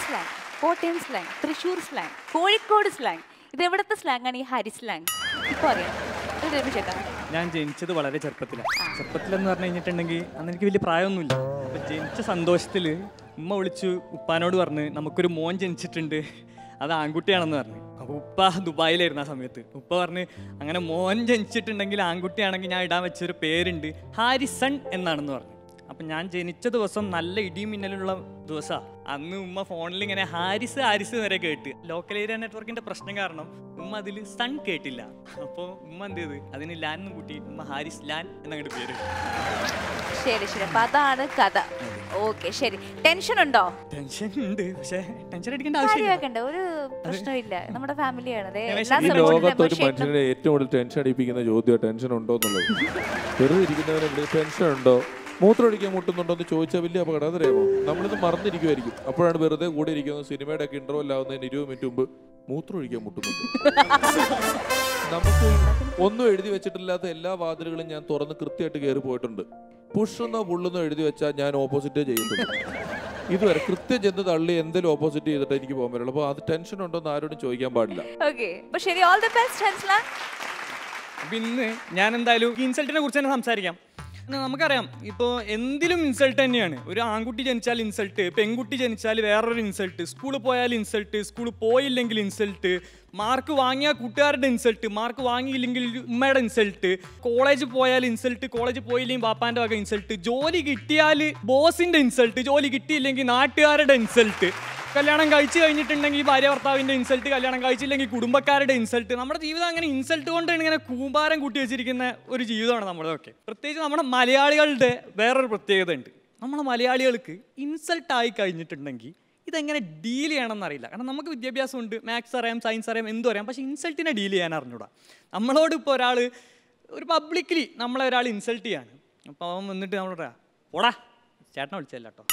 Slang Kottayam slang Thrissur slang Kozhikode slang ഇത് എവിടുത്തെ slang ആണ് ഈ ഹരി സ്ലാങ് ഇപ്പൊ അറിയാം ഇത് രമേശ് ചേട്ടാ ഞാൻ ജനിച്ചത് വളരെ ചെറുപ്പത്തിലാണ് ചെറുപ്പത്തിലെന്ന് പറഞ്ഞു കഴിഞ്ഞിട്ടുണ്ടെങ്കിൽ അന്ന് എനിക്ക് വലിയ പ്രായമൊന്നുമില്ല അപ്പം ജനിച്ച സന്തോഷത്തിൽ ഉമ്മ വിളിച്ചു ഉപ്പാനോട് പറഞ്ഞ് നമുക്കൊരു മോൻ ജനിച്ചിട്ടുണ്ട് അത് ആൺകുട്ടിയാണെന്ന് പറഞ്ഞു അപ്പോൾ ഉപ്പ ദുബായിലായിരുന്നു ആ സമയത്ത് ഉപ്പ പറഞ്ഞ് അങ്ങനെ മോൻ ജനിച്ചിട്ടുണ്ടെങ്കിൽ ആൺകുട്ടിയാണെങ്കിൽ ഞാൻ ഇടാൻ വെച്ചൊരു പേരുണ്ട് ഹാരിസൺ എന്നാണെന്ന് പറഞ്ഞു അപ്പം ഞാൻ ജനിച്ച ദിവസം നല്ല ഇടിയും മിന്നലുള്ള ദിവസമാണ് അന്ന് ഉമ്മ ഫോണിൽ ഇങ്ങനെ ഹാരിസ് ഹാരിസ് വരെ കേട്ട് ലോക്കൽ ഏരിയ നെറ്റ്വർക്കിന്റെ പ്രശ്നം കാരണം ഉമ്മ അതിൽ സൺ കേട്ടില്ല അപ്പോൾ ഉമ്മ എന്ത് ചെയ്ത് അതിന് ലാൻ എന്ന് കൂട്ടി ഉമ്മ ഹാരിസ് ലാൻ എന്നങ്ങോട്ട് പേര് ശരി ശരി അപ്പൊ അതാണ് കഥ ഓക്കെ ശരി ടെൻഷൻ ഉണ്ടോ ടെൻഷൻ ഉണ്ട് പക്ഷേ ടെൻഷൻ അടിക്കേണ്ട ആവശ്യമില്ല കാര്യമാക്കണ്ട ഒരു പ്രശ്നമില്ല നമ്മുടെ ഫാമിലിയാണ് ദേ രമേശ്, എല്ലാ ഈ ഈ സമയത്തും ലോകത്ത് ഒരു രമേശ് ചേട്ടനും- മനുഷ്യനെ ഏറ്റവും കൂടുതൽ ടെൻഷൻ അടിപ്പിക്കുന്ന ചോദ്യം ടെൻഷൻ ഉണ്ടോ എന്നുള്ളത് വെറുതെ ഇരിക്കുന്നവരെ ടെൻഷൻ ഉണ്ടോ മൂത്രം ഒഴിക്കാൻ മുട്ടുന്നുണ്ടോ എന്ന് ചോദിച്ചാൽ വലിയ അപകടം അതറിയാമോ നമ്മളിത് മറന്നിരിക്കുമായിരിക്കും അപ്പോഴാണ് വെറുതെ കൂടെ ഇരിക്കുന്നത് സിനിമയുടെ ഒക്കെ ഇന്റർവെൽ ആവുന്നതിന് ഇരുപത് മിനിറ്റ് മുമ്പ് മൂത്രം ഒഴിക്കാൻ മുട്ടുന്നുണ്ട് നമുക്ക് ഒന്നും എഴുതി വെച്ചിട്ടില്ലാത്ത എല്ലാ വാതിലുകളും ഞാൻ തുറന്ന് കൃത്യമായിട്ട് കയറി പോയിട്ടുണ്ട് പുഷെന്നോ പുള്ളെന്നോ എഴുതി വെച്ചാൽ ഞാൻ ഓപ്പോസിറ്റേ ചെയ്യുന്നുണ്ട് ഇതുവരെ കൃത്യം ചെന്ന് തള്ളി എന്തെങ്കിലും ഓപ്പോസിറ്റ് ചെയ്തിട്ട് എനിക്ക് പോകാൻ പറ്റുള്ളൂ അപ്പോൾ അത് ടെൻഷൻ ഉണ്ടോ എന്ന് ആരോടും ചോദിക്കാൻ പാടില്ല ഓക്കെ അപ്പൊ ശരി ഓൾ ദി ബെസ്റ്റ് ഹൻസ്ലാൻ അപ്പം ഇന്ന് ഞാൻ എന്തായാലും ഇൻസൾട്ടിനെ കുറിച്ച് തന്നെ സംസാരിക്കാം ഇന്ന് നമുക്കറിയാം ഇപ്പോൾ എന്തിലും ഇൻസൾട്ട് തന്നെയാണ് ഒരു ആൺകുട്ടി ജനിച്ചാൽ ഇൻസൾട്ട് പെൺകുട്ടി ജനിച്ചാൽ വേറൊരു ഇൻസൾട്ട് സ്കൂളിൽ പോയാൽ ഇൻസൾട്ട് സ്കൂളിൽ പോയില്ലെങ്കിൽ ഇൻസൾട്ട് മാർക്ക് വാങ്ങിയ കൂട്ടുകാരുടെ ഇൻസൾട്ട് മാർക്ക് വാങ്ങിയില്ലെങ്കിൽ ഉമ്മയുടെ ഇൻസൾട്ട് കോളേജ് പോയാൽ ഇൻസൾട്ട് കോളേജ് പോയില്ലെങ്കിൽ പാപ്പാൻ്റെ വക ഇൻസൾട്ട് ജോലി കിട്ടിയാൽ ബോസിൻ്റെ ഇൻസൾട്ട് ജോലി കിട്ടിയില്ലെങ്കിൽ നാട്ടുകാരുടെ ഇൻസൾട്ട് കല്യാണം കഴിച്ചു കഴിഞ്ഞിട്ടുണ്ടെങ്കിൽ ഭാര്യ ഭർത്താവിന്റെ ഇൻസൾട്ട് കല്യാണം കഴിച്ചില്ലെങ്കിൽ കുടുംബക്കാരുടെ ഇൻസൾട്ട് നമ്മുടെ ജീവിതം അങ്ങനെ ഇൻസൾട്ട് കൊണ്ട് ഇങ്ങനെ കൂമ്പാരം കൂട്ടി വെച്ചിരിക്കുന്ന ഒരു ജീവിതമാണ് നമ്മുടെയൊക്കെ പ്രത്യേകിച്ച് നമ്മുടെ മലയാളികളുടെ വേറൊരു പ്രത്യേകത ഉണ്ട് നമ്മുടെ മലയാളികൾക്ക് ഇൻസൾട്ട് ആയി കഴിഞ്ഞിട്ടുണ്ടെങ്കിൽ ഇതെങ്ങനെ ഡീൽ ചെയ്യണമെന്ന് അറിയില്ല കാരണം നമുക്ക് വിദ്യാഭ്യാസം ഉണ്ട് മാത്സ് അറിയാം സയൻസ് അറിയാം എന്തും അറിയാം പക്ഷേ ഇൻസൾട്ടിനെ ഡീൽ ചെയ്യാൻ അറിഞ്ഞൂടാ നമ്മളോട് ഇപ്പോൾ ഒരാൾ ഒരു പബ്ലിക്കലി നമ്മളെ ഒരാൾ ഇൻസൾട്ട് ചെയ്യാണ് അപ്പോൾ അവൻ വന്നിട്ട് നമ്മളോട് പറയാം പോടാ ചേട്ടനെ വിളിച്ചല്ല കേട്ടോ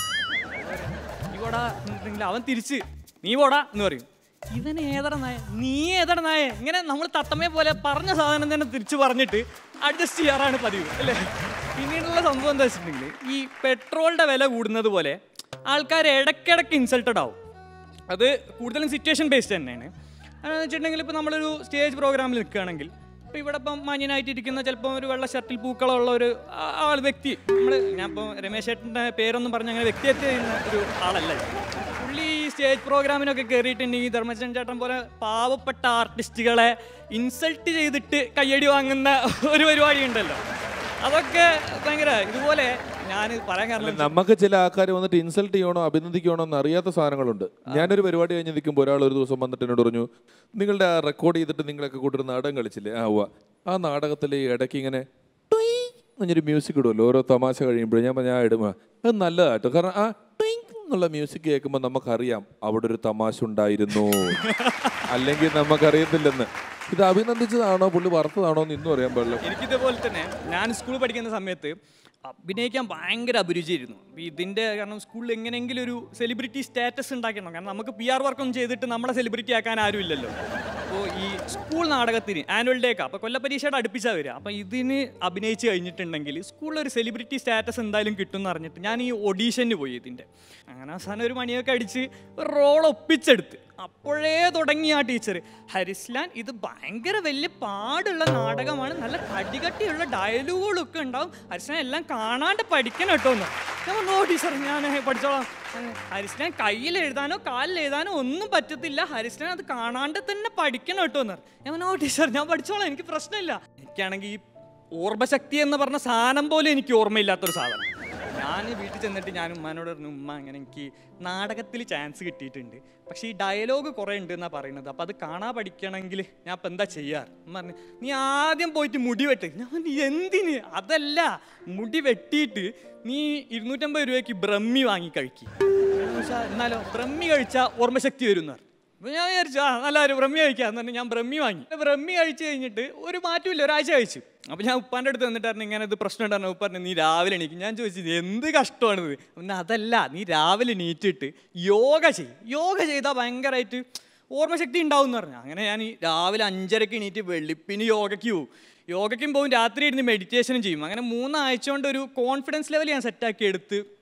നീ പോടാ എന്നിട്ടുണ്ടെങ്കിൽ അവൻ തിരിച്ച് നീ പോടാ എന്ന് പറയും ഇവൻ ഏതട നായ നീ ഏതട നായ ഇങ്ങനെ നമ്മൾ തത്തമ്മയെ പോലെ പറഞ്ഞ സാധനം തന്നെ തിരിച്ചു പറഞ്ഞിട്ട് അഡ്ജസ്റ്റ് ചെയ്യാറാണ് പതിവ് അല്ലേ പിന്നീടുള്ള സംഭവം എന്താ വെച്ചിട്ടുണ്ടെങ്കിൽ ഈ പെട്രോളിന്റെ വില കൂടുന്നത് പോലെ ആൾക്കാർ ഇടയ്ക്കിടയ്ക്ക് ഇൻസൾട്ടഡ് ആവും അത് കൂടുതലും സിറ്റുവേഷൻ ബേസ്ഡ് തന്നെയാണ് അതെന്ന് വെച്ചിട്ടുണ്ടെങ്കിൽ ഇപ്പോൾ നമ്മളൊരു സ്റ്റേജ് പ്രോഗ്രാമിൽ നിൽക്കുകയാണെങ്കിൽ ഇപ്പോൾ ഇവിടെ ഇപ്പം മാന്യനായിട്ടിരിക്കുന്ന ചിലപ്പോൾ ഒരു വെള്ള ഷർട്ടിൽ പൂക്കളുള്ള ഒരു ആ- ആൾ വ്യക്തി നമ്മൾ ഞാൻ ഇപ്പോൾ രമേശ് ചേട്ടൻ്റെ പേരൊന്നും പറഞ്ഞ് അങ്ങനെ വ്യക്തിഹത്യ ചെയ്യുന്ന ഒരു ആളല്ല ഇത്. പുള്ളി ഈ സ്റ്റേജ് പ്രോഗ്രാമിനൊക്കെ കയറിയിട്ടുണ്ടെങ്കിൽ ധർമ്മചന്ദ്രൻ ചേട്ടൻ പോലെ പാവപ്പെട്ട ആർട്ടിസ്റ്റുകളെ ഇൻസൾട്ട് ചെയ്തിട്ട് കയ്യടി വാങ്ങുന്ന ഒരു പരിപാടി ഉണ്ടല്ലോ അതൊക്കെ ഭയങ്കര ഇതുപോലെ ഞാൻ പറയാൻ കാരണം നമുക്ക് ചില ആൾക്കാർ വന്നിട്ട് ഇൻസൾട്ട് ചെയ്യണോ അഭിനന്ദിക്കണോ എന്ന് അറിയാത്ത സാധനങ്ങളുണ്ട് ഞാനൊരു പരിപാടി കഴിഞ്ഞ് നിൽക്കുമ്പോൾ ഒരാൾ ഒരു ദിവസം വന്നിട്ട് എന്നോട് പറഞ്ഞു നിങ്ങളുടെ ആ റെക്കോർഡ് ചെയ്തിട്ട് നിങ്ങളൊക്കെ കൂട്ടൊരു നാടകം കളിച്ചില്ലേ ആ ഉവ്വ ആ നാടകത്തിൽ ഇടയ്ക്ക് ഇങ്ങനെ ടൊയ് എന്നൊരു മ്യൂസിക് ഇടുമല്ലോ ഓരോ തമാശ കഴിയുമ്പോഴും ഞാൻ പറഞ്ഞു, ആ ഇടുക അത് നല്ലതാട്ടോ കാരണം ആ ടൊയ് എന്നുള്ള മ്യൂസിക് കേൾക്കുമ്പോൾ നമുക്കറിയാം അവിടെ ഒരു തമാശ ഉണ്ടായിരുന്നു അല്ലെങ്കിൽ നമുക്കറിയത്തില്ലെന്ന് ഇത് അഭിനന്ദിച്ചതാണോ പുള്ളി വറുത്തതാണോ എന്ന് ഇന്നും അറിയാൻ പാടില്ല എനിക്കിതുപോലെ തന്നെ ഞാൻ സ്കൂളിൽ പഠിക്കുന്ന സമയത്ത് അഭിനയിക്കാൻ ഭയങ്കര അഭിരുചിയായിരുന്നു അപ്പൊ ഇതിന്റെ കാരണം സ്കൂളിൽ എങ്ങനെയെങ്കിലും ഒരു സെലിബ്രിറ്റി സ്റ്റാറ്റസ് ഉണ്ടാക്കണം കാരണം നമുക്ക് പി ആർ വർക്കൊന്നും ചെയ്തിട്ട് നമ്മളെ സെലിബ്രിറ്റി ആക്കാൻ ആരും ഇല്ലല്ലോ അപ്പോൾ ഈ സ്കൂൾ നാടകത്തിന് ആനുവൽ ഡേ ഒക്കെ അപ്പോൾ കൊല്ലപ്പരീക്ഷയുടെ അടുപ്പിച്ചാ വരിക അപ്പോൾ ഇതിന് അഭിനയിച്ച് കഴിഞ്ഞിട്ടുണ്ടെങ്കിൽ സ്കൂളിൽ ഒരു സെലിബ്രിറ്റി സ്റ്റാറ്റസ് എന്തായാലും കിട്ടും എന്ന് അറിഞ്ഞിട്ട് ഞാൻ ഈ ഒഡീഷന് പോയി ഇതിൻ്റെ അങ്ങനെ അവസാനം ഒരു മണിയൊക്കെ അടിച്ച് ഒരു റോൾ ഒപ്പിച്ചെടുത്ത് അപ്പോഴേ തുടങ്ങി ആ ടീച്ചർ ഹരിസ്ലാൻ ഇത് ഭയങ്കര വലിയ പാടുള്ള നാടകമാണ് നല്ല കടികട്ടിയുള്ള ഡയലോഗുകളൊക്കെ ഉണ്ടാവും ഹരിസ്ലാൻ എല്ലാം കാണാണ്ട് പഠിക്കണം കേട്ടോ എന്ന് ഞാൻ പറഞ്ഞു ഓ ടീച്ചർ ഞാൻ പഠിച്ചോളാം ഏഹ്, ഹരിസ്ലാൻ കയ്യിൽ എഴുതാനോ കാലിൽ എഴുതാനോ ഒന്നും പറ്റത്തില്ല ഹരിസ്ലാൻ അത് കാണാണ്ട് തന്നെ പഠിക്കണം കേട്ടോ എന്ന് പറഞ്ഞു. ഞാൻ പറഞ്ഞു ഓ ടീച്ചർ ഞാൻ പഠിച്ചോളാം എനിക്ക് പ്രശ്നമില്ല എനിക്കാണെങ്കിൽ ഈ ഓർമ്മശക്തി എന്ന് പറഞ്ഞ സാധനം പോലും എനിക്ക് ഓർമ്മയില്ലാത്തൊരു സാധനം ഞാൻ വീട്ടിൽ ചെന്നിട്ട് ഞാൻ ഉമ്മാനോട് പറഞ്ഞു ഉമ്മ അങ്ങനെ എനിക്ക് നാടകത്തിൽ ചാൻസ് കിട്ടിയിട്ടുണ്ട് പക്ഷേ ഈ ഡയലോഗ് കുറേ ഉണ്ട് എന്നാണ് പറയുന്നത് അപ്പോൾ അത് കാണാൻ പഠിക്കണമെങ്കിൽ ഞാൻ ഇപ്പം എന്താ ചെയ്യാറ് ഉമ്മ പറഞ്ഞു നീ ആദ്യം പോയിട്ട് മുടി വെട്ട് ഞാൻ പറഞ്ഞു എന്തിന് അതല്ല മുടി വെട്ടിയിട്ട് നീ ഇരുന്നൂറ്റമ്പത് രൂപയ്ക്ക് ബ്രഹ്മി വാങ്ങി കഴിക്കും എന്നാലോ ബ്രഹ്മി കഴിച്ചാൽ ഓർമ്മശക്തി വരും എന്ന് പറഞ്ഞു അപ്പൊ ഞാൻ വിചാരിച്ചു ആ നല്ല ഒരു ബ്രഹ്മി കഴിക്കാം എന്ന് പറഞ്ഞ് ഞാൻ ബ്രഹ്മി വാങ്ങി ബ്രഹ്മി കഴിച്ച് കഴിഞ്ഞിട്ട് ഒരു മാറ്റമില്ല ഒരാഴ്ച കഴിച്ചു അപ്പൊ ഞാൻ ഉപ്പാന്റെ അടുത്ത് വന്നിട്ടായിരുന്നു ഇങ്ങനെ ഇത് പ്രശ്നം ഉണ്ടായിരുന്നു ഉപ്പ പറഞ്ഞു നീ രാവിലെ എണീക്കും ഞാൻ ചോദിച്ചത് എന്ത് കഷ്ടമാണിത് പിന്നെ അതല്ല നീ രാവിലെ എണീറ്റിട്ട് യോഗ ചെയ്യും യോഗ ചെയ്താൽ ഭയങ്കരമായിട്ട് ഓർമ്മശക്തി ഉണ്ടാവും എന്ന് പറഞ്ഞു അങ്ങനെ ഞാൻ ഈ രാവിലെ അഞ്ചരക്ക് എണീറ്റ് വെളുപ്പിന് യോഗയ്ക്ക് പോകും യോഗയ്ക്കും പോകും രാത്രി ഇരുന്ന് മെഡിറ്റേഷനും ചെയ്യും അങ്ങനെ മൂന്നാഴ്ച കൊണ്ട് ഒരു കോൺഫിഡൻസ് ലെവൽ ഞാൻ സെറ്റാക്കി എടുത്ത്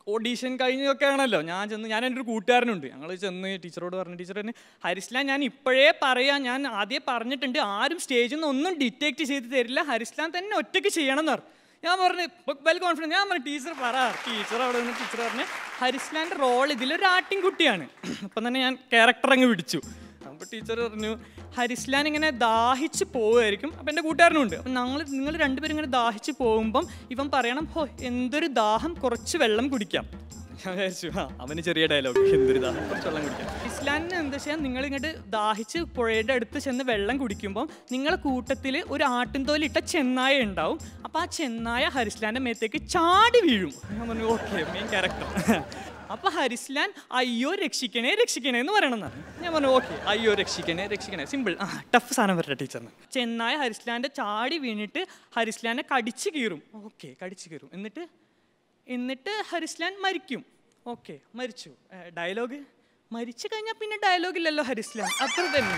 ഓഡീഷൻ കഴിഞ്ഞതൊക്കെ ആണല്ലോ ഞാൻ ചെന്ന് ഞാൻ എൻ്റെ ഒരു കൂട്ടുകാരനുണ്ട് ഞങ്ങൾ ചെന്ന് ടീച്ചറോട് പറഞ്ഞു ടീച്ചർ തന്നെ ഹരിസ്ലാൻ ഞാൻ ഇപ്പോഴേ പറയാം ഞാൻ ആദ്യം പറഞ്ഞിട്ടുണ്ട് ആരും സ്റ്റേജിൽ നിന്ന് ഒന്നും ഡിറ്റക്ട് ചെയ്ത് തരില്ല ഹരിസ്ലാൻ തന്നെ ഒറ്റയ്ക്ക് ചെയ്യണം എന്ന് പറഞ്ഞു ഞാൻ പറഞ്ഞു വെൽ കോൺഫിഡൻസ് ഞാൻ പറഞ്ഞു ടീച്ചർ പറ ടീച്ചർ അവിടെ നിന്ന് ടീച്ചർ പറഞ്ഞു ഹരിസ്ലാൻ്റെ റോൾ ഇതിലൊരു ആട്ടിൻകുട്ടിയാണ് അപ്പം തന്നെ ഞാൻ ക്യാരക്ടർ അങ്ങ് പിടിച്ചു അപ്പോൾ ടീച്ചർ പറഞ്ഞു ഹരിസ്ലാൻ ഇങ്ങനെ ദാഹിച്ച് പോവുമായിരിക്കും അപ്പം എൻ്റെ കൂട്ടുകാരനും ഉണ്ട് അപ്പം ഞങ്ങൾ നിങ്ങൾ രണ്ടുപേരും ഇങ്ങനെ ദാഹിച്ച് പോകുമ്പം ഇവൻ പറയണം ഹോ എന്തൊരു ദാഹം കുറച്ച് വെള്ളം കുടിക്കാം ഞാൻ വിചാരിച്ചു ആ അവന് ചെറിയ ഡയലോഗ് എന്തൊരു ദാഹം കുറച്ച് വെള്ളം കുടിക്കാം ഇസ്ലാമിന് എന്താ വെച്ചാൽ നിങ്ങൾ ഇങ്ങോട്ട് ദാഹിച്ച് പുഴയുടെ അടുത്ത് ചെന്ന് വെള്ളം കുടിക്കുമ്പോൾ നിങ്ങളെ കൂട്ടത്തിൽ ഒരു ആട്ടിൻതോലിട്ട ചെന്നായ ഉണ്ടാവും അപ്പോൾ ആ ചെന്നായ ഹരിസ്ലാൻ്റെ മേത്തേക്ക് ചാടി വീഴും ഞാൻ പറഞ്ഞു ഓക്കെ മെയിൻ ക്യാരക്ടർ അപ്പൊ ഹരിസ്ലാൻ അയ്യോ രക്ഷിക്കണേ രക്ഷിക്കണേ എന്ന് പറയണം എന്നാണ് ഞാൻ പറഞ്ഞു ഓക്കെ അയ്യോ രക്ഷിക്കണേ രക്ഷിക്കണേ സിമ്പിൾ ആ ടഫ് സാധനം വരട്ടെ ടീച്ചറിന് ചെന്നായ ഹരിസ്ലാന്റെ ചാടി വീണിട്ട് ഹരിസ്ലാനെ കടിച്ചു കീറും ഓക്കെ കടിച്ചു കീറും എന്നിട്ട് എന്നിട്ട് ഹരിസ്ലാൻ മരിക്കും ഓക്കെ മരിച്ചു ഡയലോഗ് മരിച്ചു കഴിഞ്ഞാൽ പിന്നെ ഡയലോഗ് ഇല്ലല്ലോ ഹരിസ്ലാൻ അത്ര തന്നെ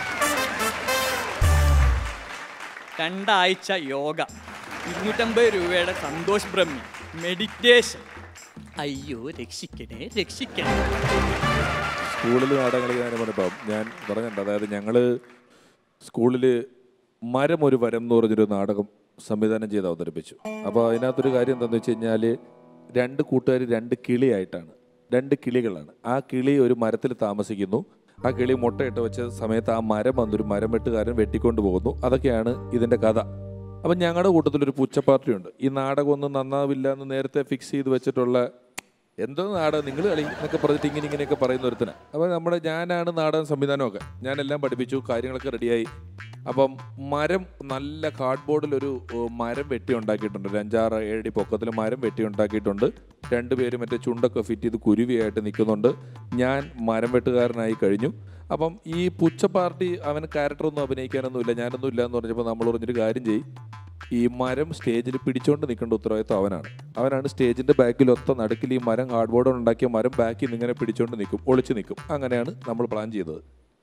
രണ്ടാഴ്ച യോഗ ഇരുന്നൂറ്റമ്പത് രൂപയുടെ സന്തോഷ് ബ്രഹ്മി മെഡിറ്റേഷൻ അയ്യോ രക്ഷിക്കണേ രക്ഷിക്കണേ സ്കൂളിൽ നാടകം കളിക്കാനും പറഞ്ഞപ്പോൾ ഞാൻ പറഞ്ഞിട്ടുണ്ട് അതായത് ഞങ്ങള് സ്കൂളിൽ മരം ഒരു വരം എന്ന് പറഞ്ഞൊരു നാടകം സംവിധാനം ചെയ്ത് അവതരിപ്പിച്ചു അപ്പോൾ അതിനകത്തൊരു കാര്യം എന്താണെന്ന് വെച്ച് കഴിഞ്ഞാൽ രണ്ട് കൂട്ടുകാർ രണ്ട് കിളിയായിട്ടാണ് രണ്ട് കിളികളാണ് ആ കിളി ഒരു മരത്തിൽ താമസിക്കുന്നു ആ കിളി മുട്ടയിട്ട് വെച്ച സമയത്ത് ആ മരം വന്നൊരു മരം വെട്ടുകാരൻ വെട്ടിക്കൊണ്ട് പോകുന്നു അതൊക്കെയാണ് ഇതിൻ്റെ കഥ അപ്പം ഞങ്ങളുടെ കൂട്ടത്തിലൊരു പുച്ച പാർട്ടിയുണ്ട് ഈ നാടകം ഒന്നും നന്നാവില്ല എന്ന് നേരത്തെ ഫിക്സ് ചെയ്ത് വെച്ചിട്ടുള്ള എന്തോ നാടകം നിങ്ങൾ കളി എന്നൊക്കെ പറഞ്ഞിട്ട് ഇങ്ങനെ ഇങ്ങനെയൊക്കെ പറയുന്ന ഒരുത്തന അപ്പോൾ നമ്മുടെ ഞാനാണ് നാടകം സംവിധാനമൊക്കെ ഞാനെല്ലാം പഠിപ്പിച്ചു കാര്യങ്ങളൊക്കെ റെഡിയായി അപ്പം മരം നല്ല കാർഡ്ബോർഡിൽ ഒരു ഏർ, മരം വെട്ടി ഉണ്ടാക്കിയിട്ടുണ്ട് ഒരു അഞ്ചാറ് ഏഴടി പൊക്കത്തിൽ മരം വെട്ടി ഉണ്ടാക്കിയിട്ടുണ്ട് രണ്ടുപേരും മറ്റേ ചുണ്ടൊക്കെ ഫിറ്റ് ചെയ്ത് കുരുവിയായിട്ട് നിൽക്കുന്നുണ്ട് ഞാൻ മരം വെട്ടുകാരനായി കഴിഞ്ഞു അപ്പം ഈ പുച്ച പാർട്ടി അവന് ക്യാരക്ടറൊന്നും അഭിനയിക്കാനൊന്നുമില്ല ഞാനൊന്നും ഇല്ല എന്ന് പറഞ്ഞപ്പോൾ നമ്മൾ പറഞ്ഞൊരു കാര്യം ചെയ്യും ഈ മരം സ്റ്റേജിൽ പിടിച്ചോണ്ട് നിൽക്കേണ്ട ഉത്തരവാദിത്വം അവനാണ് അവനാണ് സ്റ്റേജിന്റെ ബാക്കിൽ ഒത്ത നടുക്കിൽ ഈ മരം കാർഡ്ബോർഡ് ഉണ്ടാക്കിയ മരം ബാക്കിൽ നിന്ന് ഇങ്ങനെ പിടിച്ചോണ്ട് നിൽക്കും ഒളിച്ചു നിൽക്കും അങ്ങനെയാണ് നമ്മൾ പ്ലാൻ ചെയ്തത്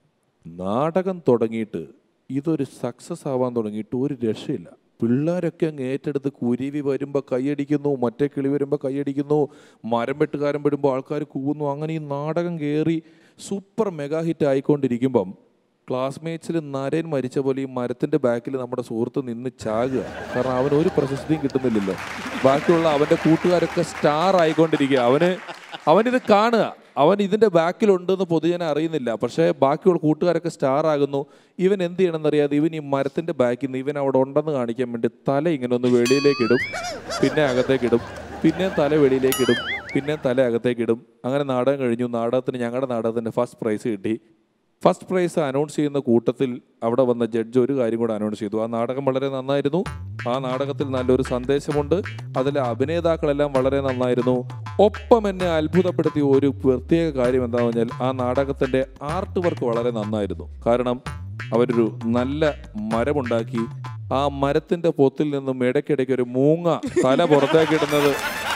നാടകം തുടങ്ങിയിട്ട് ഇതൊരു സക്സസ് ആവാൻ തുടങ്ങിയിട്ട് ഒരു രക്ഷയില്ല പിള്ളേരൊക്കെ അങ്ങ് ഏറ്റെടുത്ത് കുരുവി വരുമ്പോൾ കൈയടിക്കുന്നു മറ്റേ കിളി വരുമ്പോൾ കൈയടിക്കുന്നു മരം വെട്ടുകാരൻ വരുമ്പോൾ ആൾക്കാർ കൂവുന്നു അങ്ങനെ ഈ നാടകം കയറി സൂപ്പർ മെഗാ ഹിറ്റ് ആയിക്കൊണ്ടിരിക്കുമ്പം ക്ലാസ്മേറ്റ്സിൽ നരൻ മരിച്ച പോലെ ഈ മരത്തിന്റെ ബാക്കിൽ നമ്മുടെ സുഹൃത്ത് നിന്ന് ചാകുക കാരണം അവന് ഒരു പ്രശസ്തിയും കിട്ടുന്നില്ലല്ലോ ബാക്കിയുള്ള അവന്റെ കൂട്ടുകാരൊക്കെ സ്റ്റാർ ആയിക്കൊണ്ടിരിക്കുക അവന് അവനിത് കാണുക അവൻ ഇതിന്റെ ബാക്കിലുണ്ടെന്ന് പൊതുജനം അറിയുന്നില്ല പക്ഷേ ബാക്കിയുള്ള കൂട്ടുകാരൊക്കെ സ്റ്റാർ ആകുന്നു ഇവൻ എന്ത് ചെയ്യണമെന്നറിയാതെ ഇവൻ ഈ മരത്തിന്റെ ബാക്കിൽ നിന്ന് ഇവൻ അവിടെ ഉണ്ടെന്ന് കാണിക്കാൻ വേണ്ടി തല ഇങ്ങനെ ഒന്ന് വെളിയിലേക്ക് ഇടും പിന്നെ അകത്തേക്ക് ഇടും പിന്നെ തല വെളിയിലേക്ക് ഇടും പിന്നെ തല അകത്തേക്ക് ഇടും അങ്ങനെ നാടകം കഴിഞ്ഞു നാടകത്തിന് ഞങ്ങളുടെ നാടകത്തിന്റെ ഫസ്റ്റ് പ്രൈസ് കിട്ടി ഫസ്റ്റ് പ്രൈസ് അനൗൺസ് ചെയ്യുന്ന കൂട്ടത്തിൽ അവിടെ വന്ന ജഡ്ജ് ഒരു കാര്യം കൂടെ അനൗൺസ് ചെയ്തു ആ നാടകം വളരെ നന്നായിരുന്നു ആ നാടകത്തിൽ നല്ലൊരു സന്ദേശമുണ്ട് അതിലെ അഭിനേതാക്കളെല്ലാം വളരെ നന്നായിരുന്നു ഒപ്പം എന്നെ അത്ഭുതപ്പെടുത്തിയ ഒരു പ്രത്യേക കാര്യം എന്താണെന്ന് പറഞ്ഞാൽ ആ നാടകത്തിന്റെ ആർട്ട് വർക്ക് വളരെ നന്നായിരുന്നു കാരണം അവരൊരു നല്ല മരമുണ്ടാക്കി ആ മരത്തിന്റെ പൊത്തിൽ നിന്നും ഇടയ്ക്കിടയ്ക്ക് ഒരു മൂങ്ങ തല പുറത്തേക്ക് ഇടുന്നത്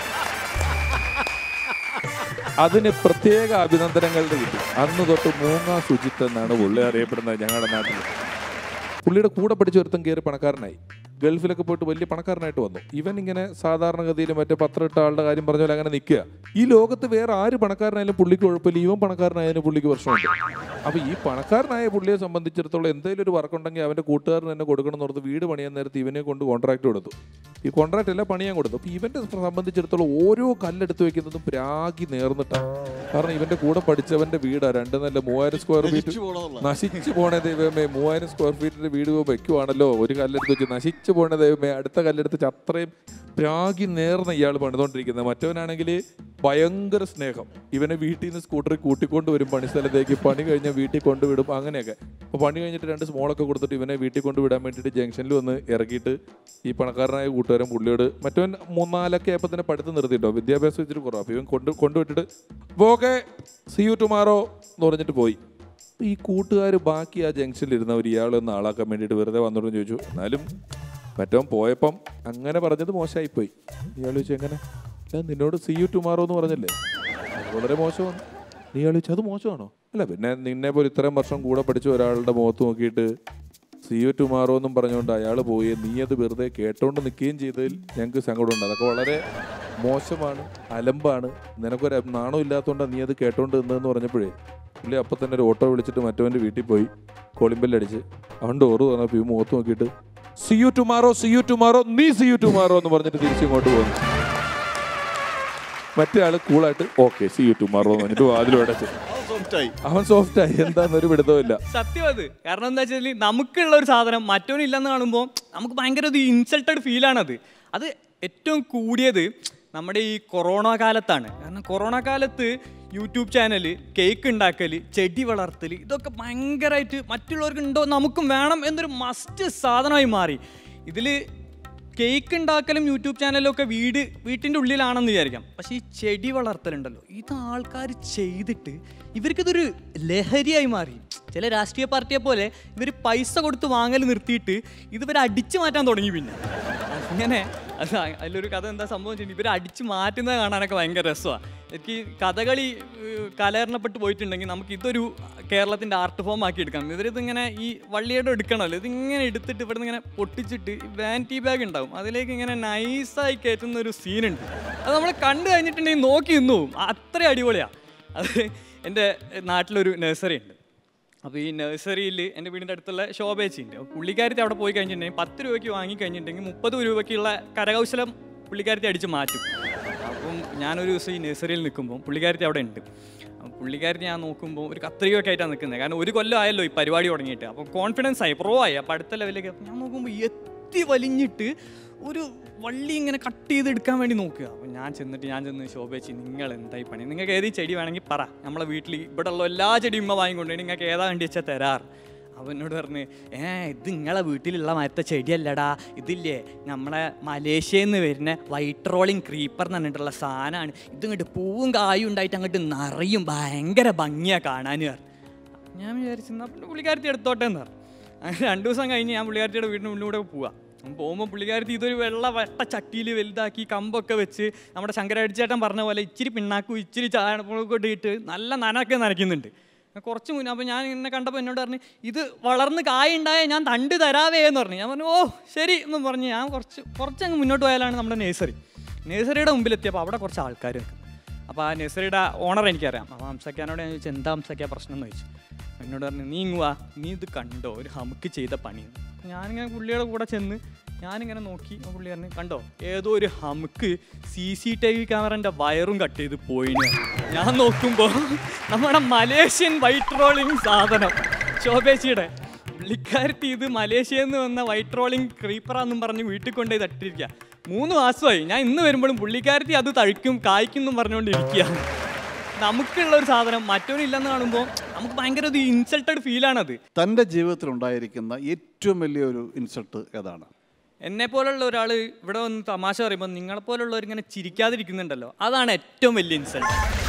അതിന് പ്രത്യേക അഭിനന്ദനങ്ങൾ കിട്ടി അന്ന് തൊട്ട് മൂങ്ങ സുജിത്ത് എന്നാണ് പുള്ളി അറിയപ്പെടുന്നത് ഞങ്ങളുടെ നാട്ടിൽ പുള്ളിയുടെ കൂടെ പഠിച്ച ഒരുത്തൻ കയറി പണക്കാരനായി ഗൾഫിലൊക്കെ പോയിട്ട് വലിയ പണക്കാരനായിട്ട് വന്നു ഇവൻ ഇങ്ങനെ സാധാരണഗതിയിൽ മറ്റേ പത്രം ഇട്ട ആളുടെ കാര്യം പറഞ്ഞ പോലെ അങ്ങനെ നിൽക്കുക ഈ ലോകത്ത് വേറെ ആര് പണക്കാരനായാലും പുള്ളിക്ക് കുഴപ്പമില്ല ഇവൻ പണക്കാരനായാലും പുള്ളിക്ക് പ്രശ്നമുണ്ട് അപ്പൊ ഈ പണക്കാരനായ പുള്ളിയെ സംബന്ധിച്ചിടത്തോളം എന്തെങ്കിലും ഒരു വർക്ക് ഉണ്ടെങ്കിൽ അവന്റെ കൂട്ടുകാരന് തന്നെ കൊടുക്കണം എന്ന് ഓർത്ത് വീട് പണിയാൻ നേരത്ത് ഇവനെ കൊണ്ട് കോൺട്രാക്ട് കൊടുത്തു ഈ കോൺട്രാക്ട് എല്ലാം പണിയാൻ കൊടുത്തു അപ്പൊ ഇവന്റെ സംബന്ധിച്ചിടത്തോളം ഓരോ കല്ലെടുത്ത് വെക്കുന്നതും പ്രാഗി നേർന്നിട്ടാണ് കാരണം ഇവന്റെ കൂടെ പഠിച്ചവന്റെ വീടാ രണ്ട് നല്ല മൂവായിരം സ്ക്വയർ ഫീറ്റ് നശിച്ചു പോണേ ദൈവമേ മൂവായിരം സ്ക്വയർ ഫീറ്റിന്റെ വീട് വെക്കുവാണല്ലോ ഒരു കല്ലെടുത്ത് വെച്ച് നശിച്ചു പോണേ ദൈവമേ അടുത്ത കല്ലെടുത്ത് വെച്ച് അത്രയും പ്രാഗി നേർന്ന ഇയാൾ പണിതുകൊണ്ടിരിക്കുന്നത് മറ്റവനാണെങ്കിൽ ഭയങ്കര സ്നേഹം ഇവനെ വീട്ടിൽ നിന്ന് സ്കൂട്ടറിൽ കൂട്ടിക്കൊണ്ട് വരും പണിസ്ഥലത്തേക്ക് പണി കഴിഞ്ഞാൽ വീട്ടിൽ കൊണ്ടുവിടും അങ്ങനെയൊക്കെ അപ്പോൾ പണി കഴിഞ്ഞിട്ട് രണ്ട് സ്മോളൊക്കെ കൊടുത്തിട്ട് ഇവനെ വീട്ടിൽ കൊണ്ടുവിടാൻ വേണ്ടിയിട്ട് ജംഗ്ഷനിൽ വന്ന് ഇറക്കിയിട്ട് ഈ പണക്കാരനായ കൂട്ടുകാരൻ പുള്ളിയോട് മറ്റവൻ മൂന്നാലൊക്കെ ആയപ്പോൾ തന്നെ പഠിത്തം നിർത്തിയിട്ടോ വിദ്യാഭ്യാസം ഇച്ചിരി കുറവ് അപ്പോൾ ഇവൻ കൊണ്ട് കൊണ്ടുവിട്ടിട്ട് ഓക്കെ സി യു ടുമാറോ എന്ന് പറഞ്ഞിട്ട് പോയി ഈ കൂട്ടുകാർ ബാക്കി ആ ജംഗ്ഷനിൽ ഇരുന്നവർ ഇയാളൊന്ന് ആളാക്കാൻ വേണ്ടിയിട്ട് വെറുതെ വന്നോടും ചോദിച്ചു എന്നാലും മറ്റവൻ പോയപ്പം അങ്ങനെ പറഞ്ഞത് മോശമായിപ്പോയി ഇയാൾ ചോദിച്ചു എങ്ങനെ ഞാൻ നിന്നോട് സി യു ടുമാറോ എന്ന് പറഞ്ഞില്ലേ അത് വളരെ മോശമാണ് നീ ഇയാൾ ചോദിച്ചു അത് മോശമാണോ അല്ല പിന്നെ നിന്നെ പോലെ ഇത്രയും വർഷം കൂടെ പഠിച്ച ഒരാളുടെ മുഖത്ത് നോക്കിയിട്ട് സി യു ടുമാറോ എന്നും പറഞ്ഞുകൊണ്ട് അയാൾ പോയി നീ അത് വെറുതെ കേട്ടോണ്ട് നിൽക്കുകയും ചെയ്തതിൽ ഞങ്ങൾക്ക് സങ്കടമുണ്ട് അതൊക്കെ വളരെ മോശമാണ് അലമ്പാണ് നിനക്കൊരു നാണം ഇല്ലാത്തതുകൊണ്ടാണ് നീ അത് കേട്ടോണ്ട് നിന്നതെന്ന് പറഞ്ഞപ്പോഴേ പുള്ളി അപ്പം തന്നെ ഒരു ഓട്ടോ വിളിച്ചിട്ട് മറ്റവൻ്റെ വീട്ടിൽ പോയി കോളിമ്പല്ലടിച്ച് അവൻ ഡോറ് തുറന്നപ്പോൾ ഈ മുഖത്ത് നോക്കിയിട്ട് see you tomorrow see you tomorrow നീ സി യു ടുമാറോ എന്ന് പറഞ്ഞിട്ട് തിരിച്ചിങ്ങോട്ട് പോകുന്നു മറ്റേ ആള് കൂളായിട്ട് ഓക്കെ സി യു ടുമാറോ എന്ന് പറഞ്ഞിട്ട് വാതിലടച്ച് സോഫ്റ്റായി അവൻ സോഫ്റ്റ് ആയി എന്താന്നൊരു പിടുത്തമില്ല സത്യം അത് കാരണം എന്താ വെച്ചാൽ നമുക്കുള്ള ഒരു സാധനം മറ്റവനില്ലെന്ന് കാണുമ്പോൾ നമുക്ക് ഭയങ്കര ഒരു ഇൻസൾട്ടഡ് ഫീലാണത് അത് ഏറ്റവും കൂടിയത് നമ്മുടെ ഈ കൊറോണ കാലത്താണ് കാരണം കൊറോണ കാലത്ത് യൂട്യൂബ് ചാനൽ കേക്ക് ഉണ്ടാക്കൽ ചെടി വളർത്തൽ ഇതൊക്കെ ഭയങ്കരമായിട്ട് മറ്റുള്ളവർക്ക് ഉണ്ടോ നമുക്കും വേണം എന്നൊരു മസ്റ്റ് സാധനമായി മാറി ഇതിൽ കേക്ക് ഉണ്ടാക്കലും യൂട്യൂബ് ചാനലും ഒക്കെ വീട് വീട്ടിൻ്റെ ഉള്ളിലാണെന്ന് വിചാരിക്കാം പക്ഷേ ഈ ചെടി വളർത്തലുണ്ടല്ലോ ഇത് ആൾക്കാർ ചെയ്തിട്ട് ഇവർക്കിതൊരു ലഹരിയായി മാറി ചില രാഷ്ട്രീയ പാർട്ടിയെ പോലെ ഇവർ പൈസ കൊടുത്ത് വാങ്ങൽ നിർത്തിയിട്ട് ഇതിവർ അടിച്ചു മാറ്റാൻ തുടങ്ങി പിന്നെ അങ്ങനെ അത് അതിലൊരു കഥ എന്താ സംഭവം വെച്ചാൽ ഇവർ അടിച്ചു മാറ്റുന്നത് കാണാനൊക്കെ ഭയങ്കര രസമാണ് എനിക്ക് ഈ കഥകളി ഏഹ്, കലയറിനപ്പെട്ട് പോയിട്ടുണ്ടെങ്കിൽ നമുക്ക് ഇതൊരു കേരളത്തിൻ്റെ ആർട്ട് ഫോം ആക്കി എടുക്കാം ഇവരിതിങ്ങനെ ഈ വള്ളിയുടെ എടുക്കണമല്ലോ ഇതിങ്ങനെ എടുത്തിട്ട് ഇവിടെ ഇങ്ങനെ പൊട്ടിച്ചിട്ട് വാനിറ്റി ബാഗ് ഉണ്ടാവും അതിലേക്ക് ഇങ്ങനെ നൈസായി കയറ്റുന്ന ഒരു സീനുണ്ട് അത് നമ്മൾ കണ്ടു കഴിഞ്ഞിട്ടുണ്ടെങ്കിൽ നോക്കി നിന്നു പോകും അത്ര അടിപൊളിയാണ് അത് എൻ്റെ നാട്ടിലൊരു നഴ്സറി ഉണ്ട് അപ്പോൾ ഈ നഴ്സറിയിൽ എൻ്റെ വീടിൻ്റെ അടുത്തുള്ള ശോഭേച്ചി ഉണ്ട് അപ്പോൾ പുള്ളിക്കാരത്തി അവിടെ പോയി കഴിഞ്ഞിട്ടുണ്ടെങ്കിൽ പത്ത് രൂപയ്ക്ക് വാങ്ങി കഴിഞ്ഞിട്ടുണ്ടെങ്കിൽ മുപ്പത് രൂപയ്ക്കുള്ള കരകൗശലം പുള്ളിക്കാരത്തി അടിച്ച് മാറ്റും അപ്പം ഞാനൊരു ദിവസം ഈ നഴ്സറിയിൽ നിൽക്കുമ്പോൾ പുള്ളിക്കാരത്തി അവിടെ ഉണ്ട് അപ്പം പുള്ളിക്കാരത്തി ഞാൻ നോക്കുമ്പോൾ ഒരു കത്രികയൊക്കെ ആയിട്ടാണ് നിൽക്കുന്നത് കാരണം ഒരു കൊല്ലം ആയല്ലോ ഈ പരിപാടി തുടങ്ങിയിട്ട് അപ്പോൾ കോൺഫിഡൻസ് ആയി പ്രോ ആയി അപ്പോൾ അടുത്ത ലെവലിലേക്ക് ഞാൻ നോക്കുമ്പോൾ എത്തി വലിഞ്ഞിട്ട് ഒരു വള്ളി ഇങ്ങനെ കട്ട് ചെയ്ത് എടുക്കാൻ വേണ്ടി നോക്കുക അപ്പം ഞാൻ ചെന്നിട്ട് ഞാൻ ചെന്ന് ശോഭേച്ചി നിങ്ങൾ എന്തായി പണി നിങ്ങൾക്ക് ഏത് ചെടി വേണമെങ്കിൽ പറ നമ്മളെ വീട്ടിൽ ഇവിടെ ഉള്ള എല്ലാ ചെടിയും ഉമ്മ വാങ്ങിക്കൊണ്ട് നിങ്ങൾക്ക് ഏതാ വേണ്ടി വെച്ചാൽ തരാറ് അവൻ എന്നോട് പറഞ്ഞ് ഏ ഇത് നിങ്ങളെ വീട്ടിലുള്ള മരത്തെ ചെടിയല്ലടാ ഇതില്ലേ നമ്മളെ മലേഷ്യയിൽ നിന്ന് വരുന്ന വൈറ്റ് റോളിങ് ക്രീപ്പർ എന്ന് പറഞ്ഞിട്ടുള്ള സാധനമാണ് ഇതിങ്ങോട്ട് പൂവും കായും ഉണ്ടായിട്ട് അങ്ങോട്ട് നിറയും ഭയങ്കര ഭംഗിയാണ് കാണാൻ പറഞ്ഞു ഞാൻ വിചാരിച്ചു എന്നാൽ പിന്നെ പുള്ളിക്കാരത്തി എടുത്തോട്ടെ എന്ന് പറഞ്ഞു അങ്ങനെ രണ്ട് ദിവസം കഴിഞ്ഞ് ഞാൻ പുള്ളിക്കാരത്തിയുടെ വീടിന് മുന്നിലൂടെ പോവാ പോകുമ്പോൾ പുള്ളിക്കാരത്തി ഇതൊരു വെള്ള വട്ട ചട്ടിയിൽ വലുതാക്കി കമ്പൊക്കെ വെച്ച് നമ്മുടെ ശങ്കരാടിച്ചേട്ടൻ പറഞ്ഞ പോലെ ഇച്ചിരി പിണ്ണാക്കും ഇച്ചിരി ചാണകപ്പൊക്കെ ഇട്ട് നല്ല നനയൊക്കെ നനയ്ക്കുന്നുണ്ട് കുറച്ച് മുന്നേ അപ്പോൾ ഞാൻ എന്നെ കണ്ടപ്പോൾ എന്നോട് പറഞ്ഞു ഇത് വളർന്ന് കായുണ്ടായ ഞാൻ തണ്ട് തരാവേ എന്ന് പറഞ്ഞു ഞാൻ പറഞ്ഞു ഓ ശരി എന്നും പറഞ്ഞ് ഞാൻ കുറച്ച് കുറച്ചങ്ങ് മുന്നോട്ട് പോയാലാണ് നമ്മുടെ നേഴ്സറി നേഴ്സറിയുടെ മുമ്പിലെത്തിയപ്പോൾ അവിടെ കുറച്ച് ആൾക്കാർ നിൽക്കും അപ്പോൾ ആ നഴ്സറിയുടെ ഓണർ എനിക്കറിയാം അപ്പോൾ ഹംസക്കാനോട് ഞാൻ ചോദിച്ചു എന്താ ഹംസക്ക പ്രശ്നം എന്ന് ചോദിച്ചു എന്നോട് പറഞ്ഞു നീ ഇങ്ങ് വാ നീ ഇത് കണ്ടോ ഒരു ഹമുക്ക് ചെയ്ത പണി ഞാനിങ്ങനെ പുള്ളിയുടെ കൂടെ ചെന്ന് ഞാനിങ്ങനെ നോക്കി ആ പുള്ളി പറഞ്ഞു കണ്ടോ ഏതോ ഒരു ഹമുക്ക് സി സി ടി വി ക്യാമറൻ്റെ വയറും കട്ട് ചെയ്ത് പോയിന് ഞാൻ നോക്കുമ്പോൾ നമ്മുടെ മലേഷ്യൻ വൈറ്റ് റോളിങ് സാധനം ശോഭേച്ചിയുടെ പുള്ളിക്കാരത്തി ഇത് മലേഷ്യയിൽ നിന്ന് വന്ന വൈറ്റ് റോളിങ് ക്രീപ്പറാന്നും പറഞ്ഞ് വീട്ടിൽ കൊണ്ടുപോയി തട്ടിരിക്കുക മൂന്ന് മാസമായി ഞാൻ ഇന്ന് വരുമ്പോഴും പുള്ളിക്കാരത്തി അത് തഴിക്കും കായ്ക്കും എന്നും പറഞ്ഞുകൊണ്ടിരിക്കുക നമുക്കുള്ള ഒരു സാധനം മറ്റവനില്ലെന്ന് കാണുമ്പോൾ നമുക്ക് ഭയങ്കര ഒരു ഇൻസൾട്ടഡ് ഫീലാണത് തൻ്റെ ജീവിതത്തിൽ ഉണ്ടായിരിക്കുന്ന ഏറ്റവും വലിയൊരു ഇൻസൾട്ട് ഏതാണ് എന്നെ പോലുള്ള ഒരാൾ ഇവിടെ വന്ന് തമാശ പറയുമ്പോൾ നിങ്ങളെ പോലുള്ളവർ ഇങ്ങനെ ചിരിക്കാതിരിക്കുന്നുണ്ടല്ലോ അതാണ് ഏറ്റവും വലിയ ഇൻസൾട്ട്